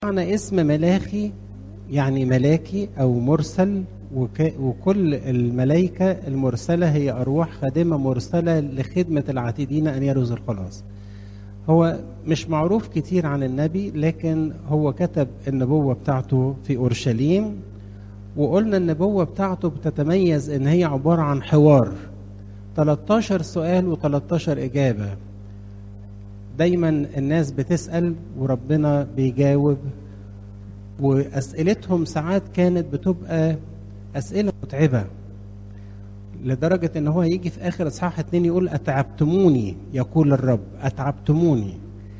معنى اسم ملاخي يعني ملاكي أو مرسل وك وكل الملائكة المرسلة هي أرواح خادمة مرسلة لخدمة العاتدين أن يرزوا الخلاص هو مش معروف كتير عن النبي لكن هو كتب النبوة بتاعته في أورشليم وقلنا النبوة بتاعته بتتميز إن هي عبارة عن حوار 13 سؤال و13 إجابة دايما الناس بتسأل وربنا بيجاوب وأسئلتهم ساعات كانت بتبقى أسئلة متعبة لدرجة إن هو يجي في آخر إصحاح اتنين يقول أتعبتموني يقول الرب أتعبتموني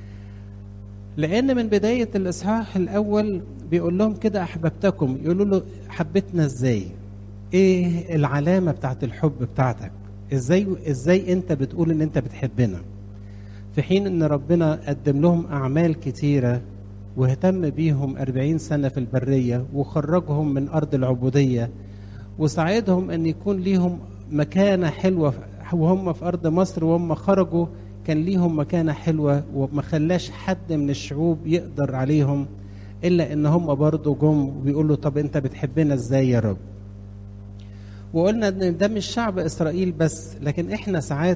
لأن من بداية الإصحاح الأول بيقول لهم كده أحببتكم يقولوا له حبتنا إزاي؟ إيه العلامة بتاعت الحب بتاعتك؟ إزاي إزاي أنت بتقول إن أنت بتحبنا؟ في حين إن ربنا قدم لهم أعمال كتيرة واهتم بيهم أربعين سنة في البرية وخرجهم من أرض العبودية وساعدهم أن يكون ليهم مكانة حلوة وهم في أرض مصر وهم خرجوا كان ليهم مكانة حلوة وما خلاش حد من الشعوب يقدر عليهم إلا إن هم برضه جم وبيقولوا طب أنت بتحبنا إزاي يا رب وقلنا إن ده مش شعب إسرائيل بس لكن إحنا ساعات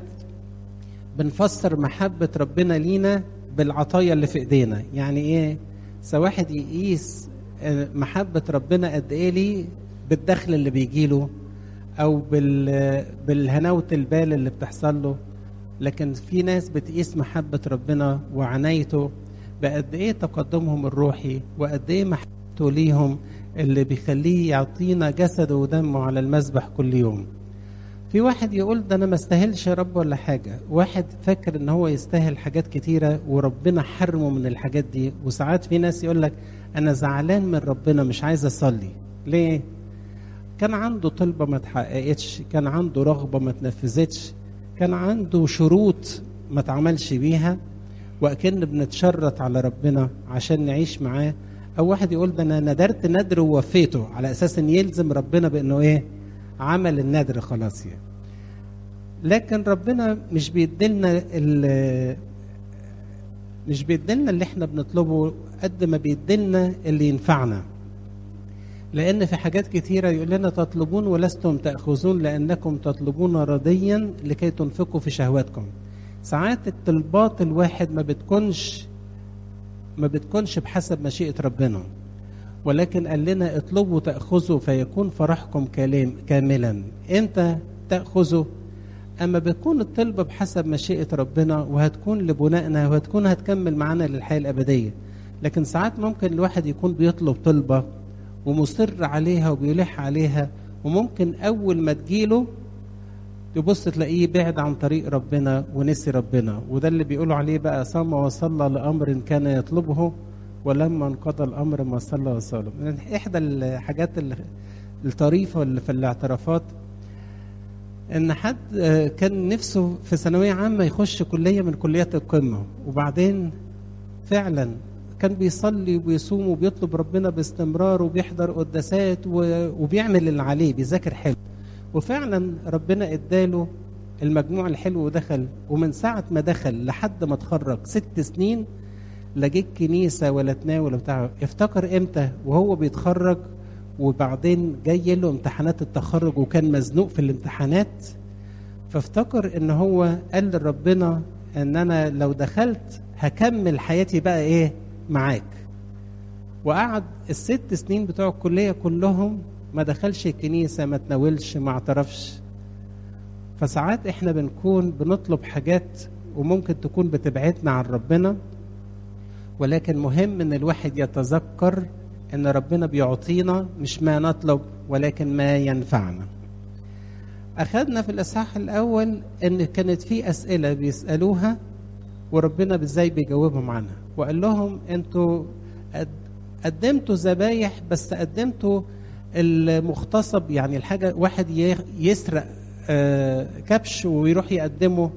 بنفسر محبة ربنا لينا بالعطايا اللي في ايدينا يعني ايه سواء واحد يقيس محبة ربنا قد ايه ليه بالدخل اللي بيجيله او بال بالهناوة البال اللي بتحصل له لكن في ناس بتقيس محبة ربنا وعنايته بقد ايه تقدمهم الروحي وقد ايه محبته ليهم اللي بيخليه يعطينا جسده ودمه على المذبح كل يوم في واحد يقول ده انا ما استاهلش يا رب ولا حاجه واحد فاكر ان هو يستاهل حاجات كتيره وربنا حرمه من الحاجات دي وساعات في ناس يقول لك انا زعلان من ربنا مش عايز اصلي ليه كان عنده طلبه ما اتحققتش كان عنده رغبه ما اتنفذتش كان عنده شروط ما اتعملش بيها واكن بنتشرط على ربنا عشان نعيش معاه او واحد يقول ده انا ندرت ندر ووفيته على اساس ان يلزم ربنا بانه ايه عمل النادر خلاص يعني لكن ربنا مش بيديلنا مش بيديلنا اللي احنا بنطلبه قد ما بيديلنا اللي ينفعنا لان في حاجات كتيره يقول لنا تطلبون ولستم تاخذون لانكم تطلبون رضيا لكي تنفقوا في شهواتكم ساعات الطلبات الواحد ما بتكونش ما بتكونش بحسب مشيئه ربنا ولكن قال لنا اطلبوا تأخذوا فيكون فرحكم كاملا امتى تأخذوا أما بتكون الطلبة بحسب مشيئة ربنا وهتكون لبنائنا وهتكون هتكمل معانا للحياة الأبدية لكن ساعات ممكن الواحد يكون بيطلب طلبة ومصر عليها وبيلح عليها وممكن أول ما تجيله تبص تلاقيه بعد عن طريق ربنا ونسي ربنا وده اللي بيقولوا عليه بقى صام وصلى لأمر كان يطلبه ولما انقضى الامر ما صلى وصلى من احدى الحاجات الطريفه اللي في الاعترافات ان حد كان نفسه في ثانويه عامه يخش كليه من كليات القمه وبعدين فعلا كان بيصلي وبيصوم وبيطلب ربنا باستمرار وبيحضر قداسات وبيعمل اللي عليه بيذاكر حلو وفعلا ربنا اداله المجموع الحلو ودخل ومن ساعه ما دخل لحد ما اتخرج ست سنين لا جه الكنيسه ولا تناول ولا بتاع افتكر امتى وهو بيتخرج وبعدين جاي له امتحانات التخرج وكان مزنوق في الامتحانات فافتكر ان هو قال لربنا ان انا لو دخلت هكمل حياتي بقى ايه معاك وقعد الست سنين بتوع الكليه كلهم ما دخلش الكنيسه ما تناولش ما اعترفش فساعات احنا بنكون بنطلب حاجات وممكن تكون بتبعدنا عن ربنا ولكن مهم ان الواحد يتذكر ان ربنا بيعطينا مش ما نطلب ولكن ما ينفعنا اخذنا في الاصحاح الاول ان كانت في اسئله بيسالوها وربنا ازاي بيجاوبهم عنها وقال لهم انتوا قدمتوا ذبايح بس قدمتوا المغتصب يعني الحاجه واحد يسرق كبش ويروح يقدمه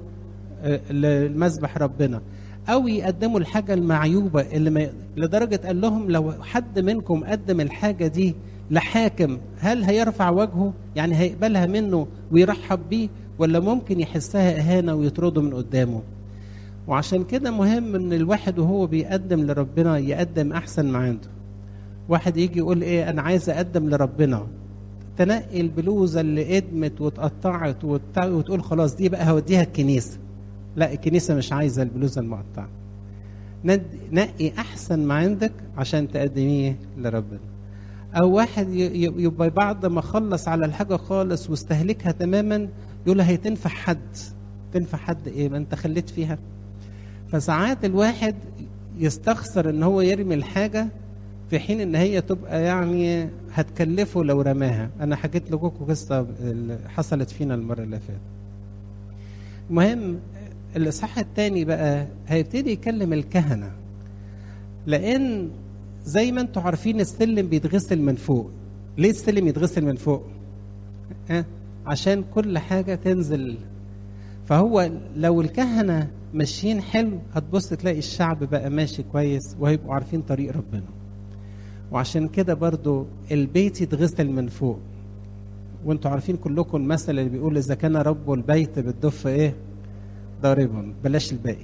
لمذبح ربنا او يقدموا الحاجه المعيوبه اللي ما لدرجه قال لهم لو حد منكم قدم الحاجه دي لحاكم هل هيرفع وجهه يعني هيقبلها منه ويرحب بيه ولا ممكن يحسها اهانه ويطرده من قدامه وعشان كده مهم ان الواحد وهو بيقدم لربنا يقدم احسن ما عنده واحد يجي يقول ايه انا عايز اقدم لربنا تنقي البلوزه اللي ادمت واتقطعت وتقول خلاص دي بقى هوديها الكنيسه لا الكنيسه مش عايزه البلوزه المقطعه نقي احسن ما عندك عشان تقدميه لربنا او واحد يبقى بعد ما خلص على الحاجه خالص واستهلكها تماما يقول هي تنفع حد تنفع حد ايه ما انت خليت فيها فساعات الواحد يستخسر ان هو يرمي الحاجه في حين ان هي تبقى يعني هتكلفه لو رماها انا حكيت لكم قصه حصلت فينا المره اللي فاتت المهم الاصحاح الثاني بقى هيبتدي يكلم الكهنه لان زي ما انتم عارفين السلم بيتغسل من فوق ليه السلم يتغسل من فوق ها عشان كل حاجه تنزل فهو لو الكهنه ماشيين حلو هتبص تلاقي الشعب بقى ماشي كويس وهيبقوا عارفين طريق ربنا وعشان كده برضو البيت يتغسل من فوق وانتوا عارفين كلكم المثل اللي بيقول اذا كان رب البيت بالدف ايه ضاربا بلاش الباقي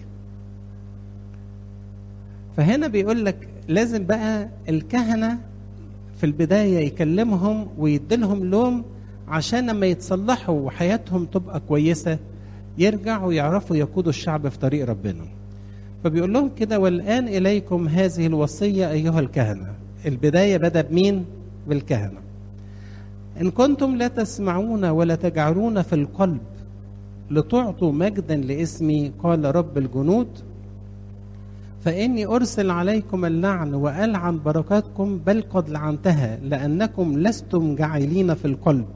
فهنا بيقول لك لازم بقى الكهنه في البدايه يكلمهم ويديلهم لوم عشان لما يتصلحوا وحياتهم تبقى كويسه يرجعوا يعرفوا يقودوا الشعب في طريق ربنا فبيقول لهم كده والآن إليكم هذه الوصية أيها الكهنة البداية بدأ بمين؟ بالكهنة إن كنتم لا تسمعون ولا تجعلون في القلب لتعطوا مجدا لاسمي قال رب الجنود فإني أرسل عليكم اللعن وألعن بركاتكم بل قد لعنتها لأنكم لستم جعلين في القلب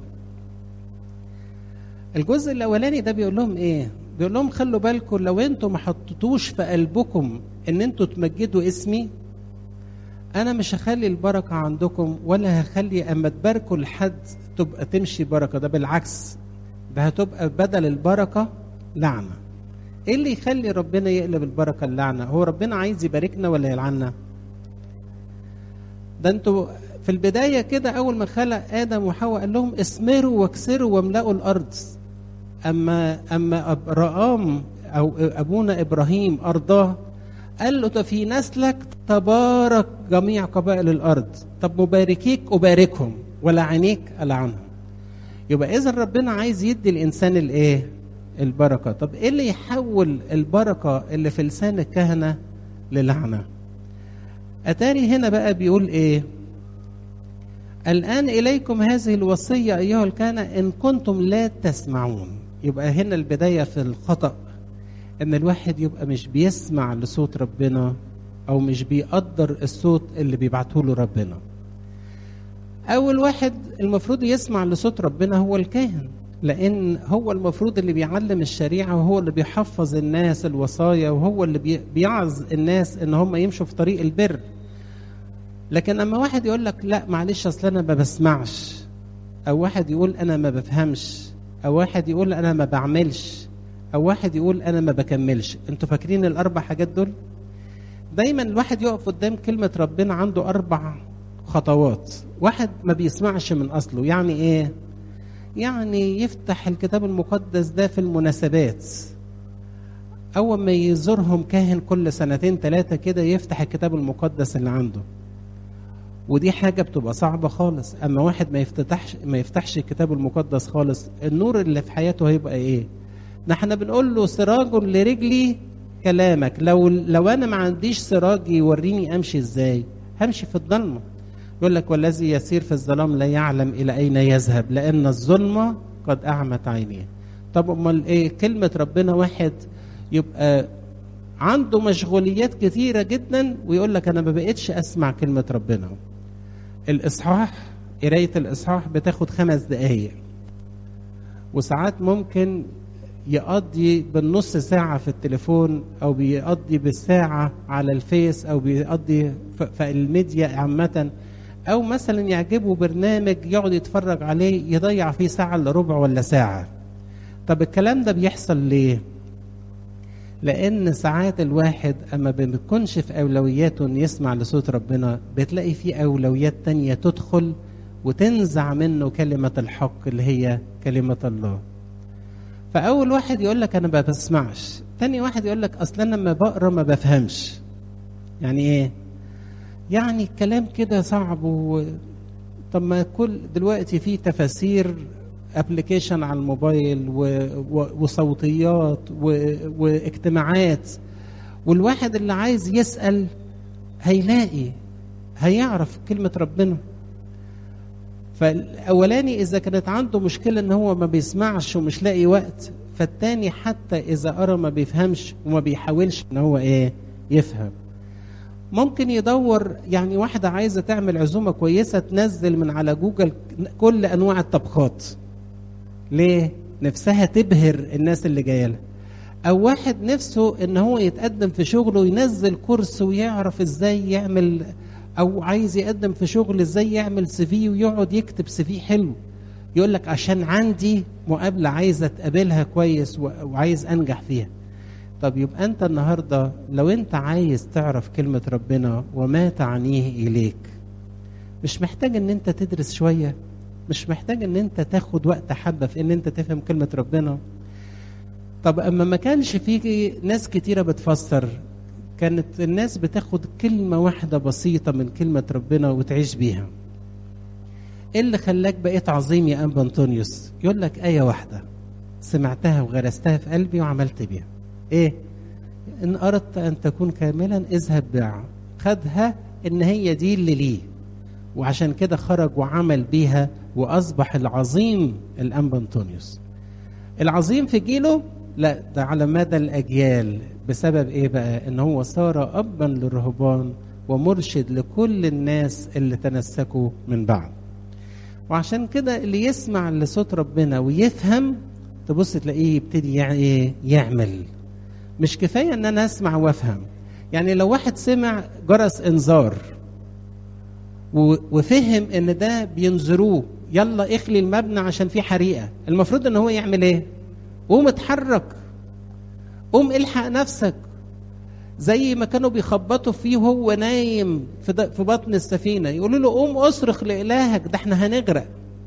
الجزء الاولاني ده بيقول لهم ايه بيقول لهم خلوا بالكم لو انتم ما حطيتوش في قلبكم ان انتوا تمجدوا اسمي انا مش هخلي البركه عندكم ولا هخلي اما تباركوا لحد تبقى تمشي بركه ده بالعكس ده هتبقى بدل البركه لعنه ايه اللي يخلي ربنا يقلب البركه اللعنه هو ربنا عايز يباركنا ولا يلعننا ده انتوا في البدايه كده اول ما خلق ادم وحواء قال لهم اسمروا واكسروا واملأوا الارض اما اما ابراهام او ابونا ابراهيم ارضاه قال له في نسلك تبارك جميع قبائل الارض طب مباركيك اباركهم ولا عينيك العنهم يبقى اذا ربنا عايز يدي الانسان الايه البركه طب ايه اللي يحول البركه اللي في لسان الكهنه للعنه اتاري هنا بقى بيقول ايه الآن إليكم هذه الوصية أيها الكهنة إن كنتم لا تسمعون يبقى هنا البداية في الخطأ إن الواحد يبقى مش بيسمع لصوت ربنا أو مش بيقدر الصوت اللي بيبعته له ربنا أول واحد المفروض يسمع لصوت ربنا هو الكاهن لأن هو المفروض اللي بيعلم الشريعة وهو اللي بيحفظ الناس الوصايا وهو اللي بيعظ الناس إن هم يمشوا في طريق البر لكن اما واحد يقول لك لا معلش اصل انا ما بسمعش او واحد يقول انا ما بفهمش او واحد يقول انا ما بعملش او واحد يقول انا ما بكملش انتوا فاكرين الاربع حاجات دول دايما الواحد يقف قدام كلمه ربنا عنده اربع خطوات واحد ما بيسمعش من اصله يعني ايه يعني يفتح الكتاب المقدس ده في المناسبات اول ما يزورهم كاهن كل سنتين ثلاثه كده يفتح الكتاب المقدس اللي عنده ودي حاجه بتبقى صعبه خالص اما واحد ما يفتحش ما يفتحش الكتاب المقدس خالص النور اللي في حياته هيبقى ايه نحن بنقول له سراج لرجلي كلامك لو لو انا ما عنديش سراج يوريني امشي ازاي همشي في الضلمه يقول لك والذي يسير في الظلام لا يعلم الى اين يذهب لان الظلمه قد اعمت عينيه طب امال ايه كلمه ربنا واحد يبقى عنده مشغوليات كثيره جدا ويقول لك انا ما بقتش اسمع كلمه ربنا الاصحاح قرايه الاصحاح بتاخد خمس دقايق وساعات ممكن يقضي بالنص ساعة في التليفون أو بيقضي بالساعة على الفيس أو بيقضي في الميديا عامة أو مثلا يعجبه برنامج يقعد يتفرج عليه يضيع فيه ساعة إلا ربع ولا ساعة طب الكلام ده بيحصل ليه؟ لأن ساعات الواحد أما بيكونش في أولوياته إن يسمع لصوت ربنا بتلاقي في أولويات تانية تدخل وتنزع منه كلمة الحق اللي هي كلمة الله فأول واحد يقول لك أنا ما بسمعش تاني واحد يقول لك اصل انا لما بقرا ما بفهمش يعني ايه يعني الكلام كده صعب و... طب ما كل دلوقتي في تفاسير ابلكيشن على الموبايل و... و... وصوتيات و... واجتماعات والواحد اللي عايز يسأل هيلاقي هيعرف كلمة ربنا فالاولاني اذا كانت عنده مشكله ان هو ما بيسمعش ومش لاقي وقت فالتاني حتى اذا قرا ما بيفهمش وما بيحاولش ان هو ايه يفهم ممكن يدور يعني واحدة عايزة تعمل عزومة كويسة تنزل من على جوجل كل أنواع الطبخات ليه؟ نفسها تبهر الناس اللي جاية لها أو واحد نفسه إن هو يتقدم في شغله ينزل كورس ويعرف إزاي يعمل او عايز يقدم في شغل ازاي يعمل سي في ويقعد يكتب سي في حلو يقول لك عشان عندي مقابله عايزه اتقابلها كويس وعايز انجح فيها طب يبقى انت النهارده لو انت عايز تعرف كلمه ربنا وما تعنيه اليك مش محتاج ان انت تدرس شويه مش محتاج ان انت تاخد وقت حبه في ان انت تفهم كلمه ربنا طب اما ما كانش في ناس كتيره بتفسر كانت الناس بتاخد كلمة واحدة بسيطة من كلمة ربنا وتعيش بيها ايه اللي خلاك بقيت عظيم يا أنبا أنطونيوس يقول لك آية واحدة سمعتها وغرستها في قلبي وعملت بيها ايه ان أردت أن تكون كاملا اذهب بيع خدها ان هي دي اللي ليه وعشان كده خرج وعمل بيها وأصبح العظيم الأنبا أنطونيوس العظيم في جيله لا ده على مدى الأجيال بسبب ايه بقى ان هو صار ابا للرهبان ومرشد لكل الناس اللي تنسكوا من بعد وعشان كده اللي يسمع لصوت ربنا ويفهم تبص تلاقيه يبتدي يعني يعمل مش كفايه ان انا اسمع وافهم يعني لو واحد سمع جرس انذار وفهم ان ده بينذروه يلا اخلي المبنى عشان في حريقه المفروض ان هو يعمل ايه قوم اتحرك قوم الحق نفسك زي ما كانوا بيخبطوا فيه وهو نايم في, في بطن السفينة يقولوا له قوم اصرخ لإلهك ده احنا هنغرق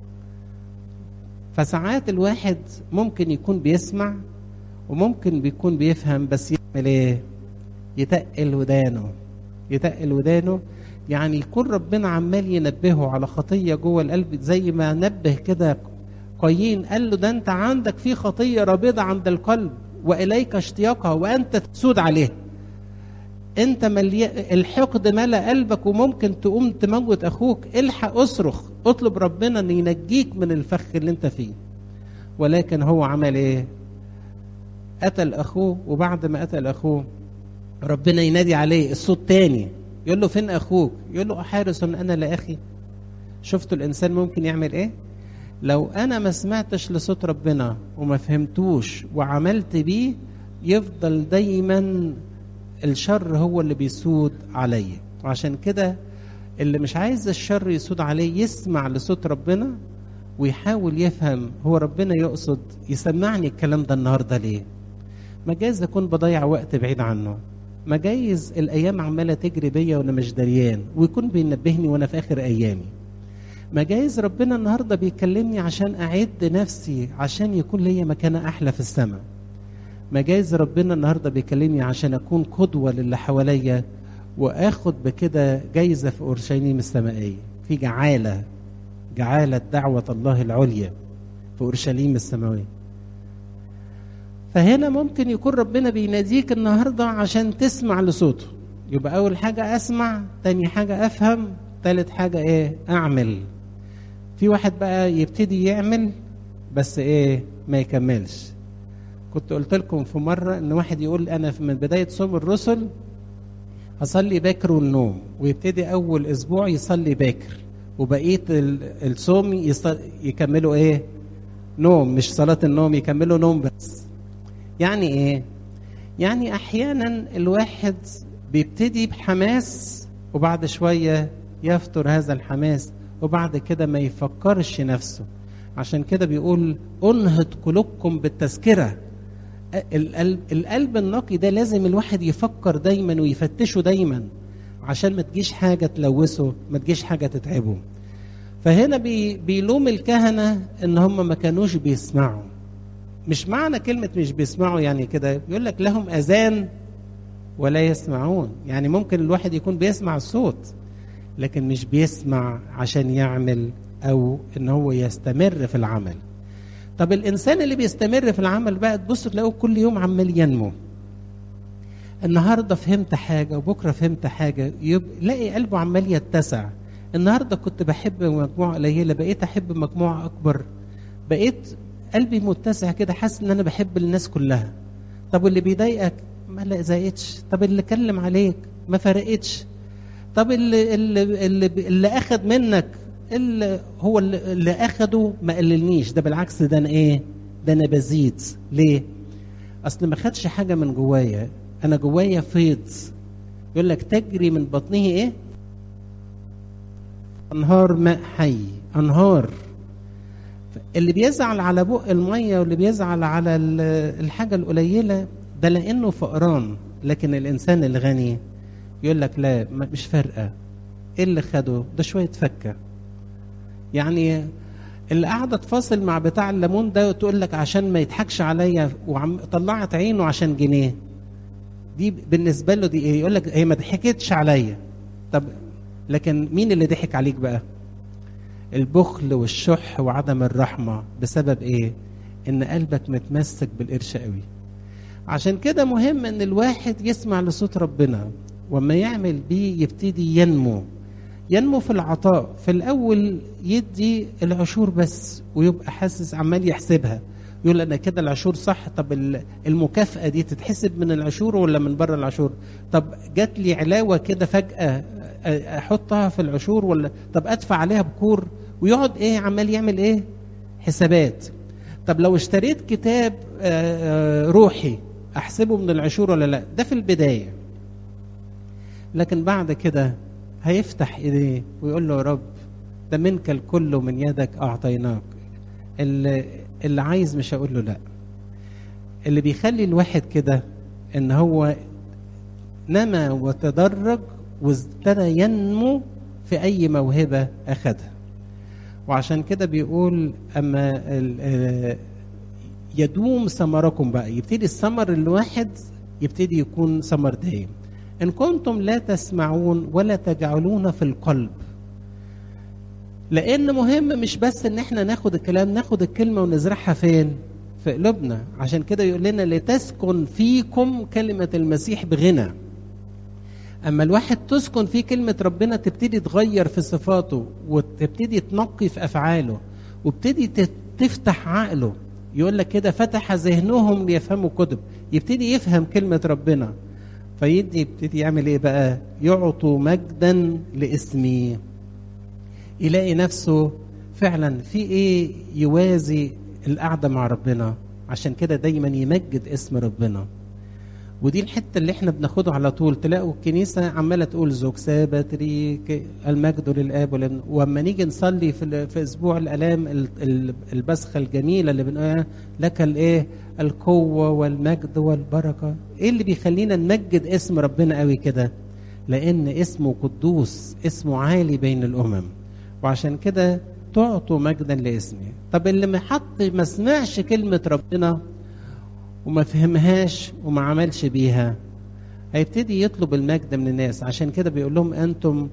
فساعات الواحد ممكن يكون بيسمع وممكن بيكون بيفهم بس يعمل ايه يتقل ودانه يتقل ودانه يعني يكون ربنا عمال ينبهه على خطية جوه القلب زي ما نبه كده قايين قال له ده انت عندك في خطية رابضة عند القلب واليك اشتياقها وانت تسود عليها انت ملي... الحقد ملا قلبك وممكن تقوم تموت اخوك الحق اصرخ اطلب ربنا ان ينجيك من الفخ اللي انت فيه ولكن هو عمل ايه قتل اخوه وبعد ما قتل اخوه ربنا ينادي عليه الصوت تاني يقول له فين اخوك يقول له احارس انا لاخي شفتوا الانسان ممكن يعمل ايه لو انا ما سمعتش لصوت ربنا وما فهمتوش وعملت بيه يفضل دايما الشر هو اللي بيسود عليا وعشان كده اللي مش عايز الشر يسود عليه يسمع لصوت ربنا ويحاول يفهم هو ربنا يقصد يسمعني الكلام ده النهارده ليه ما جايز اكون بضيع وقت بعيد عنه ما جايز الايام عماله تجري بيا وانا مش دريان ويكون بينبهني وانا في اخر ايامي ما جايز ربنا النهارده بيكلمني عشان اعد نفسي عشان يكون ليا مكانه احلى في السماء ما جايز ربنا النهارده بيكلمني عشان اكون قدوه للي حواليا واخد بكده جايزه في اورشليم السمائيه في جعاله جعاله دعوه الله العليا في اورشليم السماويه فهنا ممكن يكون ربنا بيناديك النهارده عشان تسمع لصوته يبقى اول حاجه اسمع تاني حاجه افهم تالت حاجه ايه اعمل في واحد بقى يبتدي يعمل بس ايه ما يكملش كنت قلت لكم في مرة ان واحد يقول انا من بداية صوم الرسل هصلي باكر والنوم ويبتدي اول اسبوع يصلي باكر وبقية الصوم يكملوا ايه نوم مش صلاة النوم يكملوا نوم بس يعني ايه يعني احيانا الواحد بيبتدي بحماس وبعد شوية يفتر هذا الحماس وبعد كده ما يفكرش نفسه عشان كده بيقول انهض قلوبكم بالتذكره القلب, القلب النقي ده لازم الواحد يفكر دايما ويفتشه دايما عشان ما تجيش حاجه تلوثه ما تجيش حاجه تتعبه فهنا بي بيلوم الكهنه ان هم ما كانوش بيسمعوا مش معنى كلمة مش بيسمعوا يعني كده يقول لك لهم أذان ولا يسمعون يعني ممكن الواحد يكون بيسمع الصوت لكن مش بيسمع عشان يعمل أو إن هو يستمر في العمل طب الإنسان اللي بيستمر في العمل بقى تبص تلاقوه كل يوم عمال ينمو النهارده فهمت حاجة وبكرة فهمت حاجة يلاقي قلبه عمال يتسع النهارده كنت بحب مجموعة قليلة بقيت أحب مجموعة أكبر بقيت قلبي متسع كده حاسس ان انا بحب الناس كلها طب واللي بيضايقك ما لزقتش طب اللي كلم عليك ما فرقتش طب اللي اللي اللي, اللي اخد منك اللي هو اللي, اللي اخده ما قللنيش ده بالعكس ده انا ايه ده انا بزيد ليه اصل ما خدش حاجه من جوايا انا جوايا فيض يقول لك تجري من بطنه ايه انهار ماء حي انهار اللي بيزعل على بق الميه واللي بيزعل على الحاجه القليله ده لانه فقران لكن الانسان الغني يقول لك لا مش فارقه ايه اللي خده ده شويه فكه يعني اللي قاعده تفاصل مع بتاع الليمون ده وتقول لك عشان ما يضحكش عليا وعم طلعت عينه عشان جنيه دي بالنسبه له دي ايه يقول لك هي ما ضحكتش عليا طب لكن مين اللي ضحك عليك بقى البخل والشح وعدم الرحمة بسبب ايه ان قلبك متمسك بالقرش قوي عشان كده مهم ان الواحد يسمع لصوت ربنا وما يعمل بيه يبتدي ينمو ينمو في العطاء في الاول يدي العشور بس ويبقى حاسس عمال يحسبها يقول انا كده العشور صح طب المكافاه دي تتحسب من العشور ولا من بره العشور طب جات لي علاوه كده فجاه احطها في العشور ولا طب ادفع عليها بكور ويقعد ايه عمال يعمل ايه حسابات طب لو اشتريت كتاب روحي احسبه من العشور ولا لا ده في البدايه لكن بعد كده هيفتح ايديه ويقول له يا رب ده منك الكل ومن يدك اعطيناك اللي, اللي عايز مش هقول له لا اللي بيخلي الواحد كده ان هو نما وتدرج وابتدى ينمو في اي موهبه اخذها وعشان كده بيقول اما يدوم ثمركم بقى يبتدي الثمر الواحد يبتدي يكون ثمر دائم ان كنتم لا تسمعون ولا تجعلون في القلب لان مهم مش بس ان احنا ناخد الكلام ناخد الكلمه ونزرعها فين في قلوبنا عشان كده يقول لنا لتسكن فيكم كلمه المسيح بغنى اما الواحد تسكن فيه كلمه ربنا تبتدي تغير في صفاته وتبتدي تنقي في افعاله وابتدي تفتح عقله يقول لك كده فتح ذهنهم ليفهموا كتب يبتدي يفهم كلمه ربنا فيدي يبتدي يعمل ايه بقى يعطوا مجدا لاسمي يلاقي نفسه فعلا في ايه يوازي القعده مع ربنا عشان كده دايما يمجد اسم ربنا ودي الحته اللي احنا بناخدها على طول تلاقوا الكنيسه عماله تقول زوج سابتري المجد للاب ولن... واما نيجي نصلي في, في اسبوع الالام البسخه الجميله اللي بنقولها لك الايه القوه والمجد والبركه ايه اللي بيخلينا نمجد اسم ربنا قوي كده لان اسمه قدوس اسمه عالي بين الامم وعشان كده تعطوا مجدا لاسمه طب اللي ما حط ما سمعش كلمه ربنا وما فهمهاش وما عملش بيها هيبتدي يطلب المجد من الناس عشان كده بيقول لهم انتم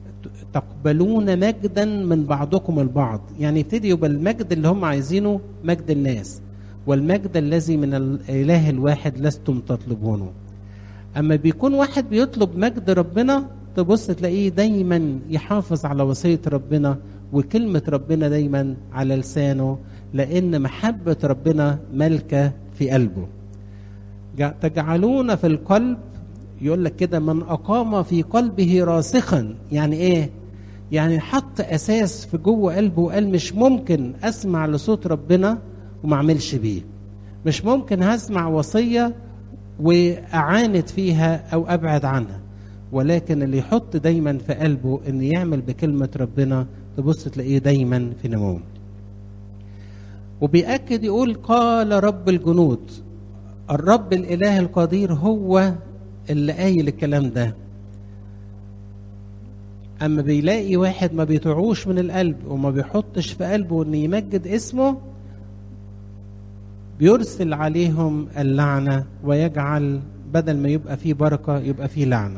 تقبلون مجدا من بعضكم البعض يعني يبتدي يبقى المجد اللي هم عايزينه مجد الناس والمجد الذي من الاله الواحد لستم تطلبونه اما بيكون واحد بيطلب مجد ربنا تبص تلاقيه دايما يحافظ على وصيه ربنا وكلمه ربنا دايما على لسانه لان محبه ربنا ملكه في قلبه تجعلون في القلب يقول لك كده من أقام في قلبه راسخا يعني إيه يعني حط أساس في جوه قلبه وقال مش ممكن أسمع لصوت ربنا وما أعملش بيه مش ممكن هسمع وصية وأعاند فيها أو أبعد عنها ولكن اللي يحط دايما في قلبه أن يعمل بكلمة ربنا تبص تلاقيه دايما في نمو وبيأكد يقول قال رب الجنود الرب الإله القدير هو اللي قايل الكلام ده أما بيلاقي واحد ما بيطيعوش من القلب وما بيحطش في قلبه إن يمجد اسمه بيرسل عليهم اللعنة ويجعل بدل ما يبقى فيه بركة يبقى فيه لعنة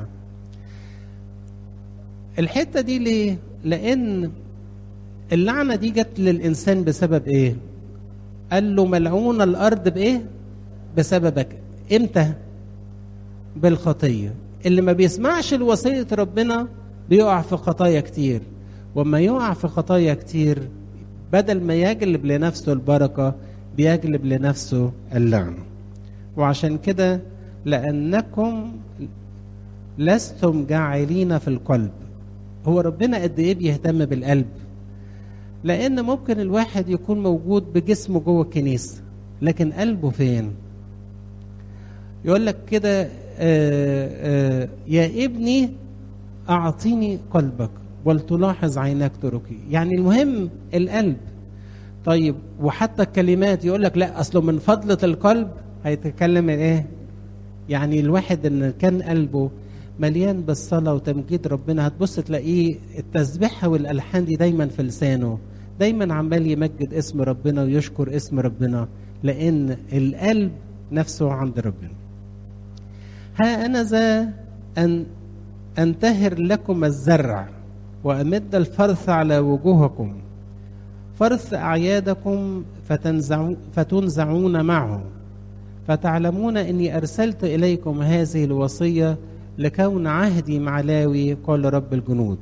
الحتة دي ليه؟ لأن اللعنة دي جت للإنسان بسبب إيه؟ قال له ملعون الأرض بإيه؟ بسببك إمتى؟ بالخطية اللي ما بيسمعش الوصية ربنا بيقع في خطايا كتير وما يقع في خطايا كتير بدل ما يجلب لنفسه البركة بيجلب لنفسه اللعنة وعشان كده لأنكم لستم جاعلين في القلب هو ربنا قد ايه بيهتم بالقلب لان ممكن الواحد يكون موجود بجسمه جوه الكنيسه لكن قلبه فين يقول لك كده آه، آه، يا ابني اعطيني قلبك ولتلاحظ عيناك تركي يعني المهم القلب طيب وحتى الكلمات يقول لك لا اصله من فضله القلب هيتكلم ايه يعني الواحد ان كان قلبه مليان بالصلاه وتمجيد ربنا هتبص تلاقيه التسبيحه والالحان دي دايما في لسانه دايما عمال يمجد اسم ربنا ويشكر اسم ربنا لان القلب نفسه عند ربنا ها انا ذا ان انتهر لكم الزرع وامد الفرث على وجوهكم فرث اعيادكم فتنزعون, فتنزعون معه فتعلمون اني ارسلت اليكم هذه الوصيه لكون عهدي مع لاوي قال رب الجنود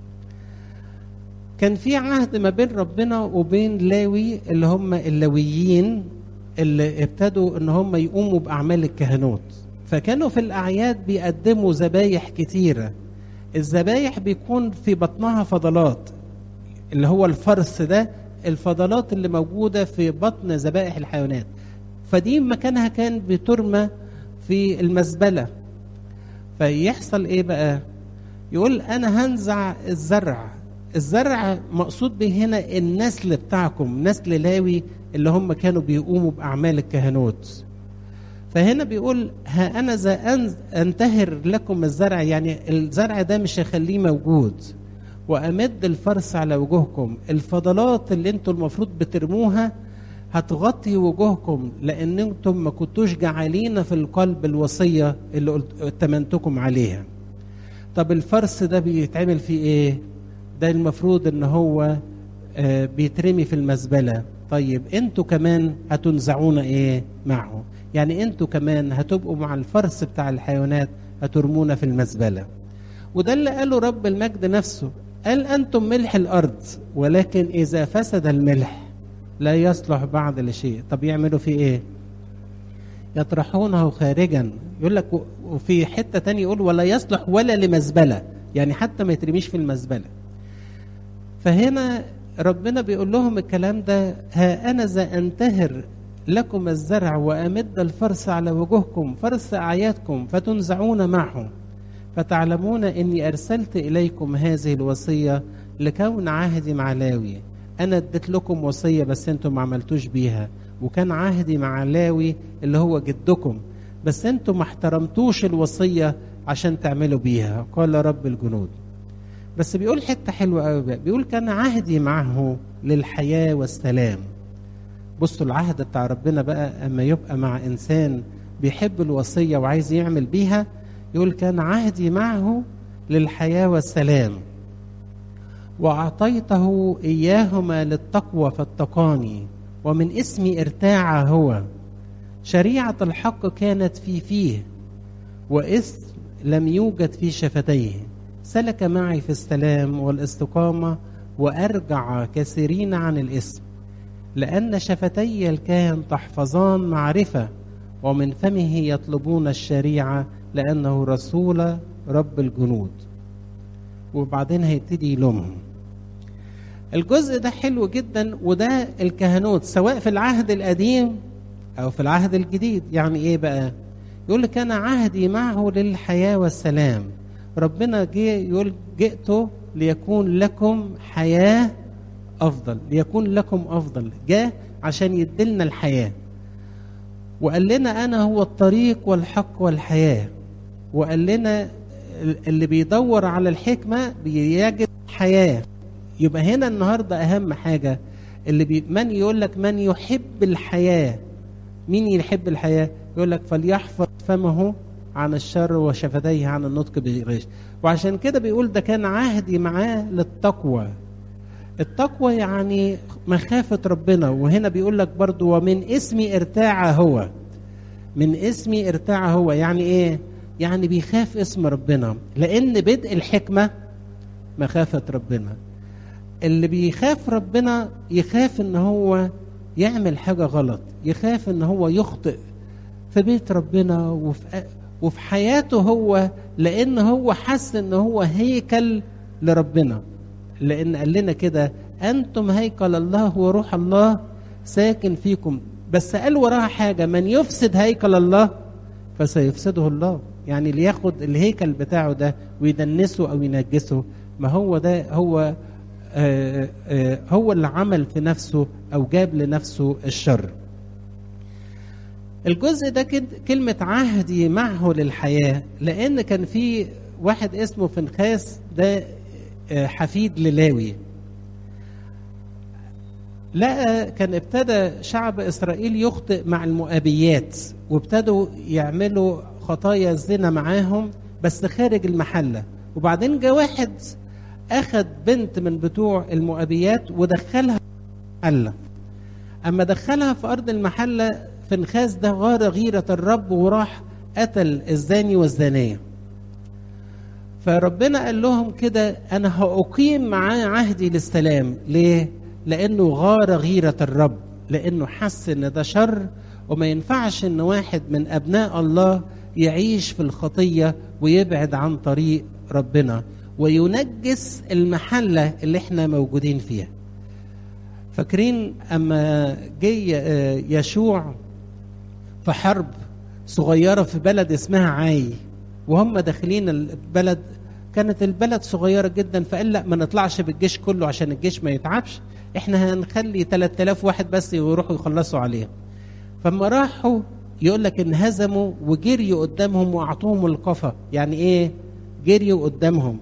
كان في عهد ما بين ربنا وبين لاوي اللي هم اللاويين اللي ابتدوا ان هم يقوموا باعمال الكهنوت فكانوا في الاعياد بيقدموا ذبايح كتيره الذبايح بيكون في بطنها فضلات اللي هو الفرث ده الفضلات اللي موجوده في بطن ذبائح الحيوانات فدي مكانها كان بترمى في المزبله فيحصل ايه بقى يقول انا هنزع الزرع الزرع مقصود به هنا النسل بتاعكم نسل لاوي اللي هم كانوا بيقوموا باعمال الكهنوت فهنا بيقول ها انا ذا انتهر لكم الزرع يعني الزرع ده مش هخليه موجود وامد الفرس على وجوهكم الفضلات اللي انتوا المفروض بترموها هتغطي وجوهكم لان انتم ما كنتوش جعلين في القلب الوصيه اللي قلت اتمنتكم عليها طب الفرس ده بيتعمل فيه ايه ده المفروض ان هو آه بيترمي في المزبله طيب انتوا كمان هتنزعون ايه معه يعني انتوا كمان هتبقوا مع الفرس بتاع الحيوانات هترمونا في المزبله وده اللي قاله رب المجد نفسه قال انتم ملح الارض ولكن اذا فسد الملح لا يصلح بعد لشيء طب يعملوا فيه ايه يطرحونه خارجا يقول لك وفي حته تانية يقول ولا يصلح ولا لمزبله يعني حتى ما يترميش في المزبله فهنا ربنا بيقول لهم الكلام ده ها انا ذا انتهر لكم الزرع وامد الفرس على وجوهكم فرس اعيادكم فتنزعون معه فتعلمون اني ارسلت اليكم هذه الوصيه لكون عهدي مع لاوي انا اديت لكم وصيه بس انتم ما عملتوش بيها وكان عهدي مع لاوي اللي هو جدكم بس انتم ما احترمتوش الوصيه عشان تعملوا بيها قال رب الجنود بس بيقول حته حلوه قوي بقى بيقول كان عهدي معه للحياه والسلام بصوا العهد بتاع ربنا بقى اما يبقى مع انسان بيحب الوصيه وعايز يعمل بيها يقول كان عهدي معه للحياه والسلام واعطيته اياهما للتقوى فاتقاني ومن اسمي ارتاع هو شريعه الحق كانت في فيه واثم لم يوجد في شفتيه سلك معي في السلام والاستقامه وارجع كثيرين عن الاسم لان شفتي الكاهن تحفظان معرفه ومن فمه يطلبون الشريعه لانه رسول رب الجنود وبعدين هيبتدي يلومهم الجزء ده حلو جدا وده الكهنوت سواء في العهد القديم او في العهد الجديد يعني ايه بقى يقول لك انا عهدي معه للحياه والسلام ربنا جه يقول جئت ليكون لكم حياه افضل ليكون لكم افضل جاء عشان يدلنا الحياه وقال لنا انا هو الطريق والحق والحياه وقال لنا اللي بيدور على الحكمه بيجد حياه يبقى هنا النهارده اهم حاجه اللي بي من يقول لك من يحب الحياه مين يحب الحياه يقول لك فليحفظ فمه عن الشر وشفتيه عن النطق بالغش وعشان كده بيقول ده كان عهدي معاه للتقوى التقوى يعني مخافة ربنا وهنا بيقول لك برضو ومن اسمي ارتاع هو من اسمي ارتاع هو يعني ايه يعني بيخاف اسم ربنا لان بدء الحكمة مخافة ربنا اللي بيخاف ربنا يخاف ان هو يعمل حاجة غلط يخاف ان هو يخطئ في بيت ربنا وفي وفي حياته هو لان هو حس ان هو هيكل لربنا لان قال لنا كده انتم هيكل الله وروح الله ساكن فيكم بس قال وراها حاجه من يفسد هيكل الله فسيفسده الله يعني اللي ياخد الهيكل بتاعه ده ويدنسه او ينجسه ما هو ده هو آآ آآ هو اللي عمل في نفسه او جاب لنفسه الشر الجزء ده كد كلمة عهدي معه للحياة لأن كان في واحد اسمه فنخاس ده حفيد للاوي لقى كان ابتدى شعب إسرائيل يخطئ مع المؤابيات وابتدوا يعملوا خطايا الزنا معاهم بس خارج المحلة وبعدين جه واحد أخد بنت من بتوع المؤابيات ودخلها المحلة أما دخلها في أرض المحلة فنخاس ده غار غيرة الرب وراح قتل الزاني والزانية فربنا قال لهم كده أنا هأقيم معاه عهدي للسلام ليه؟ لأنه غار غيرة الرب لأنه حس إن ده شر وما ينفعش إن واحد من أبناء الله يعيش في الخطية ويبعد عن طريق ربنا وينجس المحلة اللي احنا موجودين فيها فاكرين أما جه يشوع في حرب صغيرة في بلد اسمها عاي وهم داخلين البلد كانت البلد صغيرة جدا فقال لا ما نطلعش بالجيش كله عشان الجيش ما يتعبش احنا هنخلي 3000 واحد بس يروحوا يخلصوا عليهم فما راحوا يقول لك انهزموا وجريوا قدامهم واعطوهم القفا يعني ايه جريوا قدامهم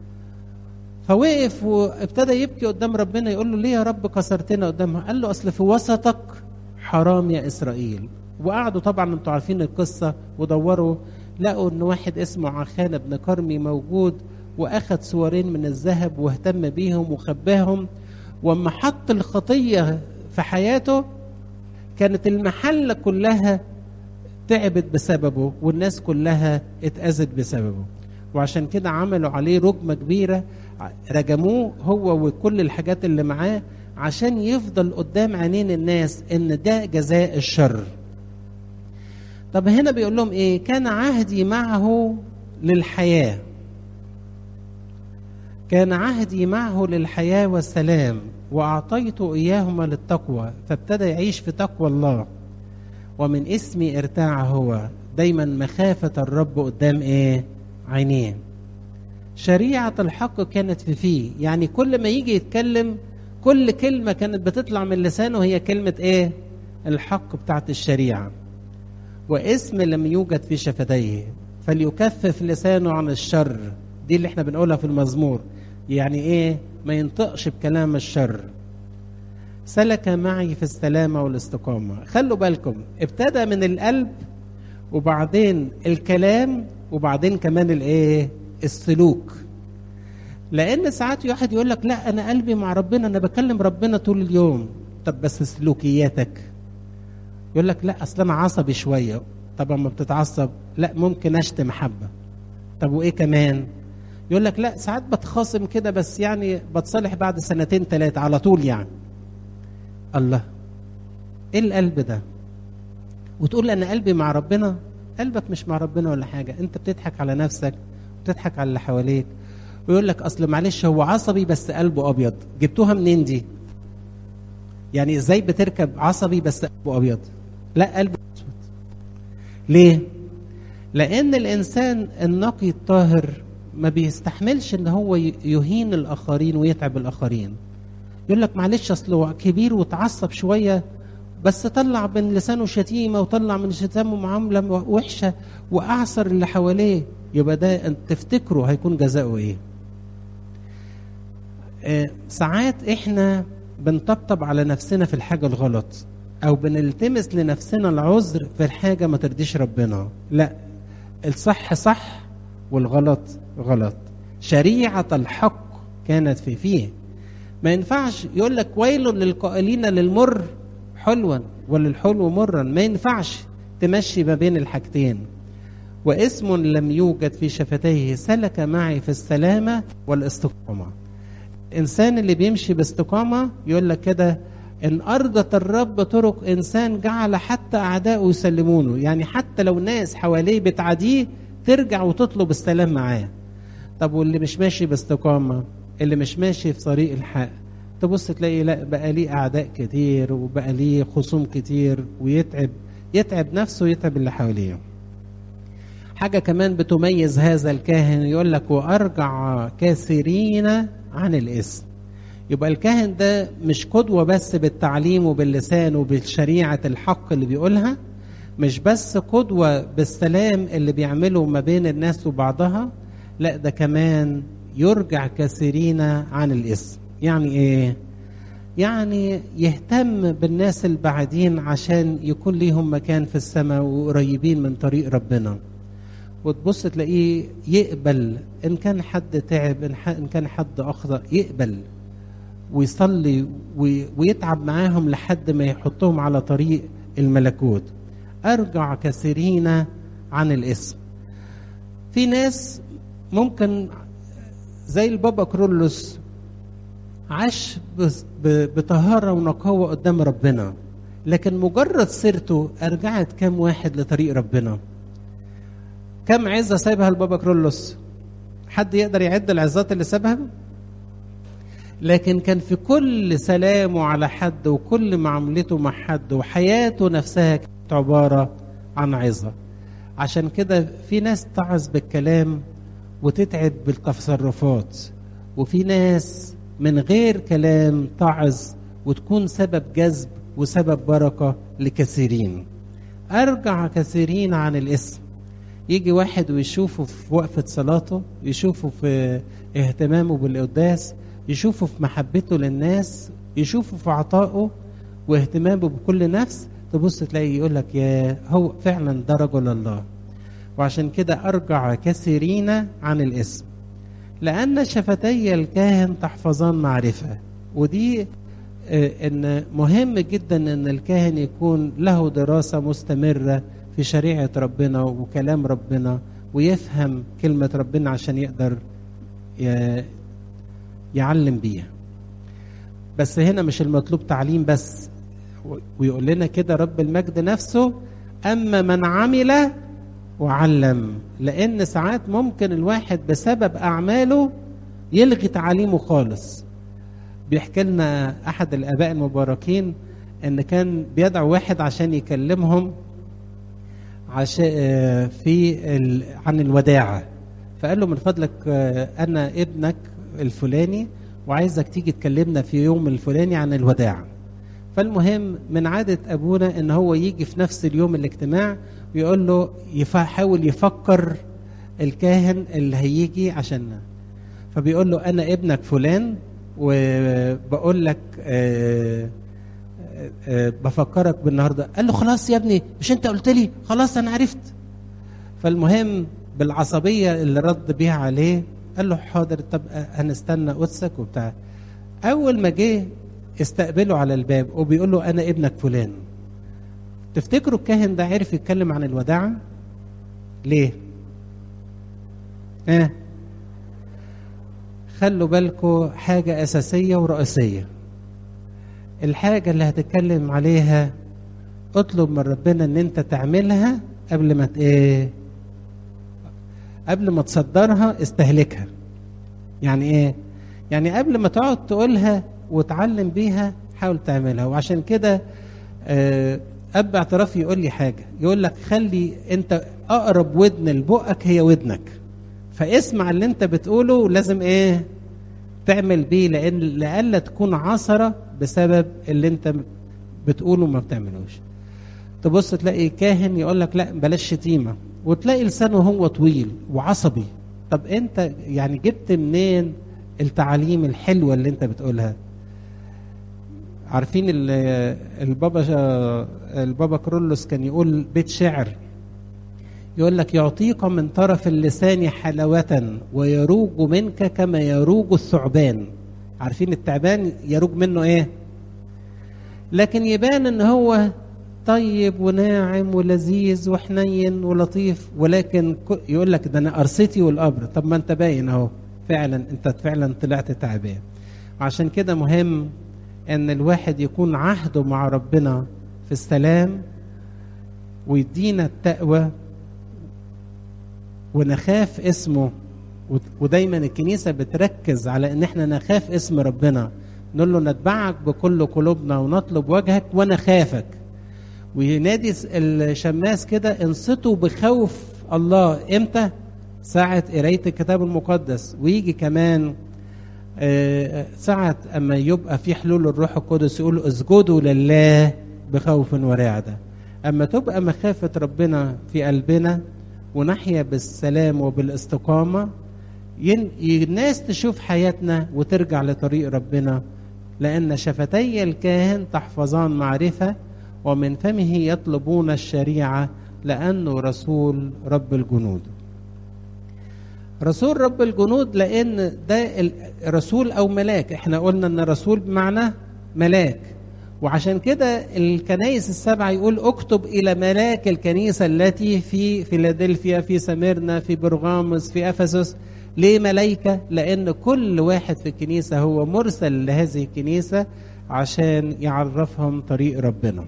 فوقف وابتدى يبكي قدام ربنا يقول له ليه يا رب كسرتنا قدامها قال له اصل في وسطك حرام يا اسرائيل وقعدوا طبعا انتوا عارفين القصه ودوروا لقوا ان واحد اسمه عخان بن كرمي موجود واخد سوارين من الذهب واهتم بيهم وخباهم واما حط الخطيه في حياته كانت المحله كلها تعبت بسببه والناس كلها اتاذت بسببه وعشان كده عملوا عليه رجمه كبيره رجموه هو وكل الحاجات اللي معاه عشان يفضل قدام عينين الناس ان ده جزاء الشر طب هنا بيقول لهم ايه كان عهدي معه للحياه كان عهدي معه للحياه والسلام واعطيت اياهما للتقوى فابتدى يعيش في تقوى الله ومن اسمي ارتاع هو دايما مخافه الرب قدام ايه عينيه شريعه الحق كانت في فيه يعني كل ما يجي يتكلم كل كلمه كانت بتطلع من لسانه هي كلمه ايه الحق بتاعت الشريعه واسم لم يوجد في شفتيه فليكفف لسانه عن الشر دي اللي احنا بنقولها في المزمور يعني ايه ما ينطقش بكلام الشر سلك معي في السلامه والاستقامه خلوا بالكم ابتدى من القلب وبعدين الكلام وبعدين كمان الايه السلوك لان ساعات واحد يقول لك لا انا قلبي مع ربنا انا بكلم ربنا طول اليوم طب بس سلوكياتك يقول لك لا اصل انا عصبي شويه طب اما بتتعصب لا ممكن اشتم حبه طب وايه كمان يقول لك لا ساعات بتخاصم كده بس يعني بتصالح بعد سنتين ثلاثه على طول يعني الله ايه القلب ده وتقول انا قلبي مع ربنا قلبك مش مع ربنا ولا حاجه انت بتضحك على نفسك وتضحك على اللي حواليك ويقول لك اصل معلش هو عصبي بس قلبه ابيض جبتوها منين دي يعني ازاي بتركب عصبي بس قلبه ابيض لا قلبه اسود ليه لان الانسان النقي الطاهر ما بيستحملش ان هو يهين الاخرين ويتعب الاخرين يقول لك معلش اصل هو كبير وتعصب شويه بس طلع من لسانه شتيمه وطلع من شتامه معامله وحشه واعصر اللي حواليه يبقى ده انت تفتكروا هيكون جزاؤه ايه آه ساعات احنا بنطبطب على نفسنا في الحاجه الغلط او بنلتمس لنفسنا العذر في الحاجه ما ترضيش ربنا لا الصح صح والغلط غلط شريعه الحق كانت في فيه ما ينفعش يقول لك ويل للقائلين للمر حلوا وللحلو مرا ما ينفعش تمشي ما بين الحاجتين واسم لم يوجد في شفتيه سلك معي في السلامة والاستقامة إنسان اللي بيمشي باستقامة يقول لك كده إن أرضت الرب طرق إنسان جعل حتى أعداؤه يسلمونه يعني حتى لو ناس حواليه بتعاديه ترجع وتطلب السلام معاه طب واللي مش ماشي باستقامة اللي مش ماشي في طريق الحق تبص تلاقي لا بقى ليه أعداء كتير وبقى ليه خصوم كتير ويتعب يتعب نفسه ويتعب اللي حواليه حاجة كمان بتميز هذا الكاهن يقول لك وأرجع كثيرين عن الاسم يبقى الكاهن ده مش قدوة بس بالتعليم وباللسان وبالشريعة الحق اللي بيقولها مش بس قدوة بالسلام اللي بيعمله ما بين الناس وبعضها لا ده كمان يرجع كثيرين عن الاسم يعني ايه يعني يهتم بالناس البعيدين عشان يكون ليهم مكان في السماء وقريبين من طريق ربنا وتبص تلاقيه يقبل ان كان حد تعب ان كان حد اخطا يقبل ويصلي ويتعب معاهم لحد ما يحطهم على طريق الملكوت ارجع كثيرين عن الاسم في ناس ممكن زي البابا كرولوس عاش بطهارة ونقاوة قدام ربنا لكن مجرد سيرته أرجعت كام واحد لطريق ربنا كم عزة سابها البابا كرولوس حد يقدر يعد العزات اللي سابها لكن كان في كل سلامه على حد وكل معاملته مع حد وحياته نفسها كانت عبارة عن عظة عشان كده في ناس تعظ بالكلام وتتعب بالتصرفات وفي ناس من غير كلام تعظ وتكون سبب جذب وسبب بركة لكثيرين أرجع كثيرين عن الاسم يجي واحد ويشوفه في وقفة صلاته يشوفه في اهتمامه بالقداس يشوفه في محبته للناس يشوفه في عطائه واهتمامه بكل نفس تبص تلاقي يقول لك يا هو فعلا ده رجل الله وعشان كده أرجع كثيرين عن الاسم لأن شفتي الكاهن تحفظان معرفة ودي ان مهم جدا ان الكاهن يكون له دراسة مستمرة في شريعة ربنا وكلام ربنا ويفهم كلمة ربنا عشان يقدر يعلم بيها بس هنا مش المطلوب تعليم بس ويقول لنا كده رب المجد نفسه أما من عمل وعلم لأن ساعات ممكن الواحد بسبب أعماله يلغي تعاليمه خالص بيحكي لنا أحد الآباء المباركين إن كان بيدعو واحد عشان يكلمهم عشان في عن الوداعة فقال له من فضلك أنا ابنك الفلاني وعايزك تيجي تكلمنا في يوم الفلاني عن الوداعة فالمهم من عادة أبونا إن هو يجي في نفس اليوم الاجتماع ويقول له يحاول يفكر الكاهن اللي هيجي عشاننا فبيقول له أنا ابنك فلان وبقول لك آآ آآ بفكرك بالنهارده قال له خلاص يا ابني مش انت قلت لي خلاص انا عرفت فالمهم بالعصبيه اللي رد بيها عليه قال له حاضر طب هنستنى قدسك وبتاع اول ما جه استقبله على الباب وبيقول له انا ابنك فلان تفتكروا الكاهن ده عرف يتكلم عن الوداعه ليه اه خلوا بالكم حاجة أساسية ورئيسية الحاجة اللي هتتكلم عليها اطلب من ربنا ان انت تعملها قبل ما ايه قبل ما تصدرها استهلكها يعني ايه يعني قبل ما تقعد تقولها وتعلم بيها حاول تعملها وعشان كده آه اب اعترافي يقول لي حاجه يقول لك خلي انت اقرب ودن لبقك هي ودنك فاسمع اللي انت بتقوله لازم ايه تعمل بيه لان لألا تكون عثره بسبب اللي انت بتقوله ما بتعملوش تبص تلاقي كاهن يقول لك لا بلاش شتيمه وتلاقي لسانه هو طويل وعصبي طب انت يعني جبت منين التعاليم الحلوه اللي انت بتقولها عارفين ال- البابا البابا كرولوس كان يقول بيت شعر يقول لك يعطيك من طرف اللسان حلاوة ويروج منك كما يروج الثعبان عارفين التعبان يروج منه ايه لكن يبان ان هو طيب وناعم ولذيذ وحنين ولطيف ولكن ك- يقول لك ده انا قرصتي والقبر طب ما انت باين اهو فعلا انت فعلا طلعت تعبان عشان كده مهم ان الواحد يكون عهده مع ربنا في السلام ويدينا التقوى ونخاف اسمه ود- ودايما الكنيسه بتركز على ان احنا نخاف اسم ربنا نقول له نتبعك بكل قلوبنا ونطلب وجهك ونخافك وينادي س- الشماس كده انصتوا بخوف الله امتى ساعة قراية الكتاب المقدس ويجي كمان آه، ساعة أما يبقى في حلول الروح القدس يقول اسجدوا لله بخوف ورعدة أما تبقى مخافة ربنا في قلبنا ونحيا بالسلام وبالاستقامة ين- الناس تشوف حياتنا وترجع لطريق ربنا لأن شفتي الكاهن تحفظان معرفة ومن فمه يطلبون الشريعة لأنه رسول رب الجنود رسول رب الجنود لان ده ال- رسول او ملاك احنا قلنا ان رسول بمعنى ملاك وعشان كده الكنائس السبعه يقول اكتب الى ملاك الكنيسه التي في فيلادلفيا في سميرنا في برغاموس في افسس ليه ملائكه لان كل واحد في الكنيسه هو مرسل لهذه الكنيسه عشان يعرفهم طريق ربنا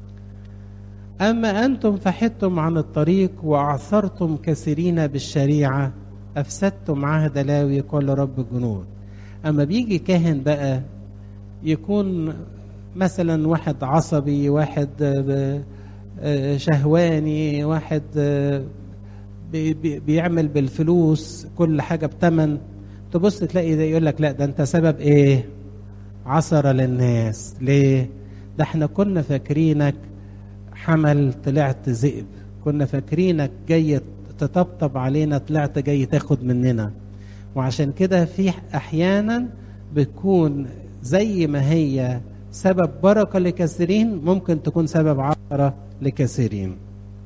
أما أنتم فحدتم عن الطريق وأعثرتم كثيرين بالشريعة أفسدتم عهد لاوي قال رب الجنود أما بيجي كاهن بقى يكون مثلا واحد عصبي واحد آه، آه، شهواني واحد آه، بي- بي- بيعمل بالفلوس كل حاجة بتمن تبص تلاقي ده يقول لك لا ده انت سبب ايه عثرة للناس ليه ده احنا كنا فاكرينك حمل طلعت ذئب كنا فاكرينك جاي تطبطب علينا طلعت جاي تاخد مننا وعشان كده في احيانا بتكون زي ما هي سبب بركة لكثيرين ممكن تكون سبب عثرة لكثيرين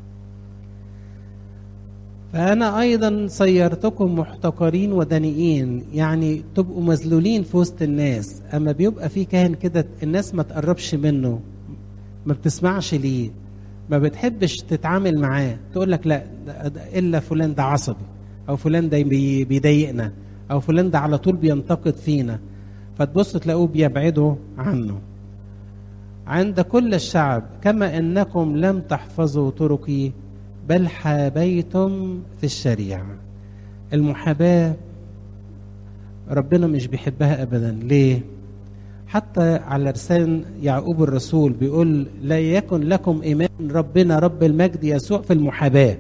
فأنا أيضا صيرتكم محتقرين ودنيئين يعني تبقوا مذلولين في وسط الناس أما بيبقى في كاهن كده الناس ما تقربش منه ما بتسمعش ليه ما بتحبش تتعامل معاه تقول لك لا ده- ده الا فلان ده عصبي او فلان ده بي- بيضايقنا او فلان ده على طول بينتقد فينا فتبص تلاقوه بيبعدوا عنه عند كل الشعب كما انكم لم تحفظوا طرقي بل حابيتم في الشريعه المحاباه ربنا مش بيحبها ابدا ليه حتى على لسان يعقوب الرسول بيقول لا يكن لكم ايمان ربنا رب المجد يسوع في المحاباه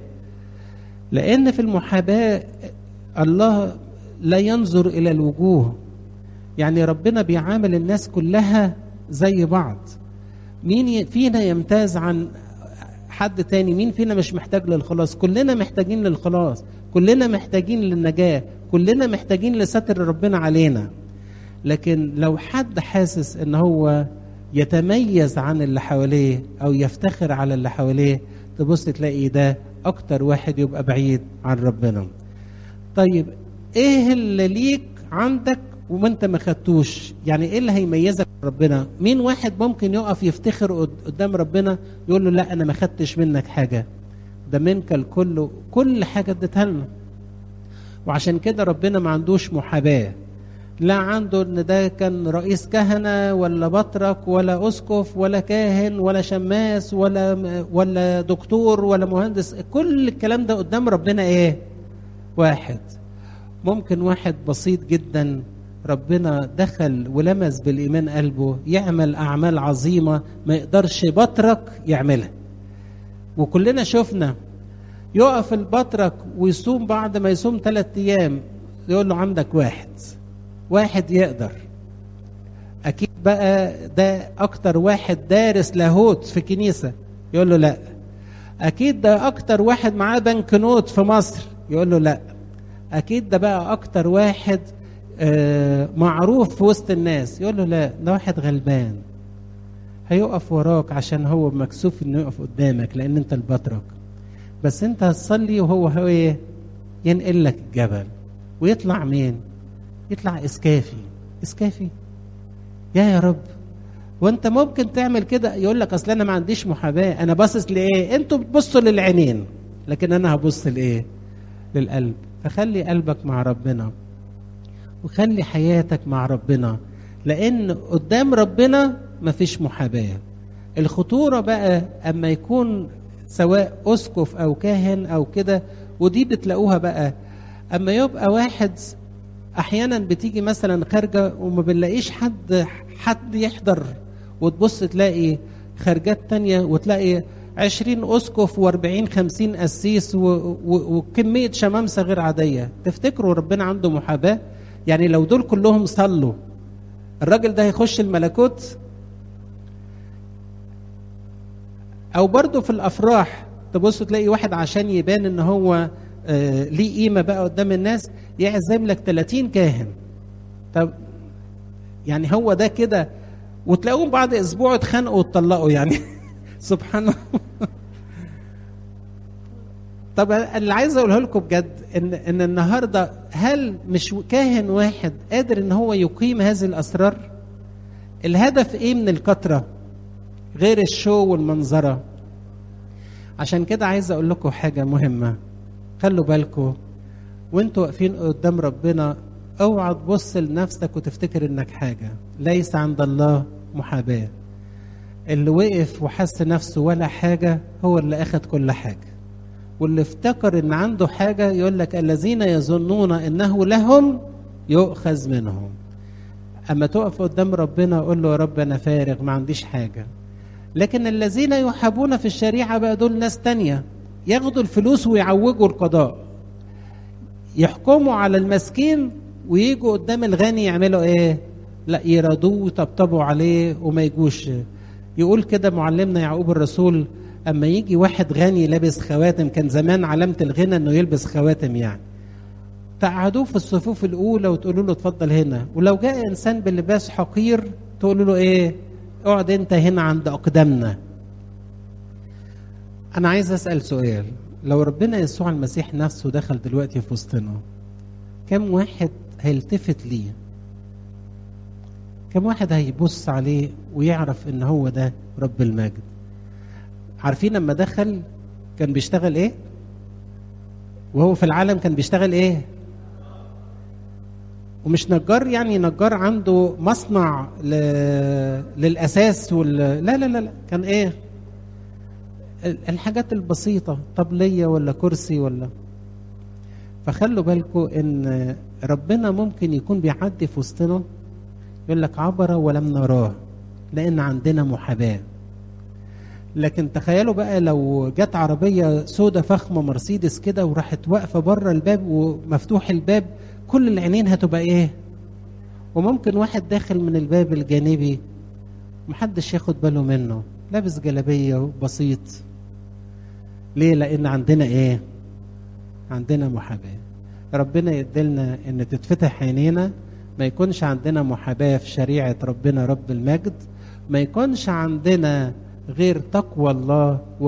لان في المحاباه الله لا ينظر الى الوجوه يعني ربنا بيعامل الناس كلها زي بعض مين ي- فينا يمتاز عن حد تاني مين فينا مش محتاج للخلاص كلنا محتاجين للخلاص كلنا محتاجين للنجاة كلنا محتاجين لستر ربنا علينا لكن لو حد حاسس ان هو يتميز عن اللي حواليه او يفتخر على اللي حواليه تبص تلاقي ده اكتر واحد يبقى بعيد عن ربنا طيب ايه اللي ليك عندك وانت ما خدتوش يعني ايه اللي هيميزك عن ربنا مين واحد ممكن يقف يفتخر قد- قدام ربنا يقول له لا انا ما خدتش منك حاجه ده منك الكل كل حاجه اديتها لنا وعشان كده ربنا ما عندوش محاباه لا عنده ان ده كان رئيس كهنه ولا بطرك ولا اسقف ولا كاهن ولا شماس ولا ولا دكتور ولا مهندس كل الكلام ده قدام ربنا ايه واحد ممكن واحد بسيط جدا ربنا دخل ولمس بالايمان قلبه يعمل اعمال عظيمه ما يقدرش بطرك يعملها وكلنا شفنا يقف البطرك ويصوم بعد ما يصوم ثلاثة ايام يقول له عندك واحد واحد يقدر اكيد بقى ده اكتر واحد دارس لاهوت في كنيسه يقول له لا اكيد ده اكتر واحد معاه بنك نوت في مصر يقول له لا اكيد ده بقى اكتر واحد آه، معروف في وسط الناس يقول له لا ده واحد غلبان هيقف وراك عشان هو مكسوف انه يقف قدامك لان انت البطرك بس انت هتصلي وهو هو ايه ينقل لك الجبل ويطلع مين يطلع اسكافي اسكافي يا يا رب وانت ممكن تعمل كده يقول لك اصل انا ما عنديش محاباه انا باصص لايه انتوا بتبصوا للعينين لكن انا هبص لايه للقلب فخلي قلبك مع ربنا وخلي حياتك مع ربنا لان قدام ربنا مفيش محاباه الخطوره بقى اما يكون سواء اسقف او كاهن او كده ودي بتلاقوها بقى اما يبقى واحد احيانا بتيجي مثلا خارجه وما بنلاقيش حد حد يحضر وتبص تلاقي خارجات تانية وتلاقي عشرين أسقف واربعين خمسين قسيس و... و... وكمية شمامسة غير عادية تفتكروا ربنا عنده محاباة يعني لو دول كلهم صلوا الراجل ده هيخش الملكوت أو برضه في الأفراح تبص تلاقي واحد عشان يبان إن هو آه ليه قيمة بقى قدام الناس يعزم لك 30 كاهن طب يعني هو ده كده وتلاقوهم بعد اسبوع اتخانقوا واتطلقوا يعني سبحان الله طب اللي عايز اقوله لكم بجد ان ان النهارده هل مش كاهن واحد قادر ان هو يقيم هذه الاسرار الهدف ايه من الكتره غير الشو والمنظره عشان كده عايز اقول لكم حاجه مهمه خلوا بالكم وانتوا واقفين قدام ربنا اوعى تبص لنفسك وتفتكر انك حاجه ليس عند الله محاباه اللي وقف وحس نفسه ولا حاجه هو اللي اخذ كل حاجه واللي افتكر ان عنده حاجه يقول لك الذين يظنون انه لهم يؤخذ منهم اما تقف قدام ربنا قول له يا رب انا فارغ ما عنديش حاجه لكن الذين يحابون في الشريعه بقى دول ناس تانية ياخدوا الفلوس ويعوجوا القضاء يحكموا على المسكين ويجوا قدام الغني يعملوا ايه لا يرادوه ويطبطبوا عليه وما يجوش يقول كده معلمنا يعقوب الرسول اما يجي واحد غني لابس خواتم كان زمان علامه الغنى انه يلبس خواتم يعني تقعدوه في الصفوف الاولى وتقولوا له اتفضل هنا ولو جاء انسان بلباس حقير تقولوا له ايه اقعد انت هنا عند اقدامنا انا عايز اسال سؤال لو ربنا يسوع المسيح نفسه دخل دلوقتي في وسطنا كم واحد هيلتفت ليه كم واحد هيبص عليه ويعرف ان هو ده رب المجد عارفين لما دخل كان بيشتغل ايه وهو في العالم كان بيشتغل ايه ومش نجار يعني نجار عنده مصنع ل... للاساس وال... لا لا لا لا كان ايه الحاجات البسيطة طبلية ولا كرسي ولا فخلوا بالكم ان ربنا ممكن يكون بيعدي في وسطنا يقول لك عبر ولم نراه لان عندنا محاباه لكن تخيلوا بقى لو جت عربيه سودة فخمه مرسيدس كده وراحت واقفه بره الباب ومفتوح الباب كل العينين هتبقى ايه وممكن واحد داخل من الباب الجانبي محدش ياخد باله منه لابس جلابيه بسيط ليه لان عندنا ايه عندنا محاباه ربنا يدلنا ان تتفتح عينينا ما يكونش عندنا محاباه في شريعه ربنا رب المجد ما يكونش عندنا غير تقوى الله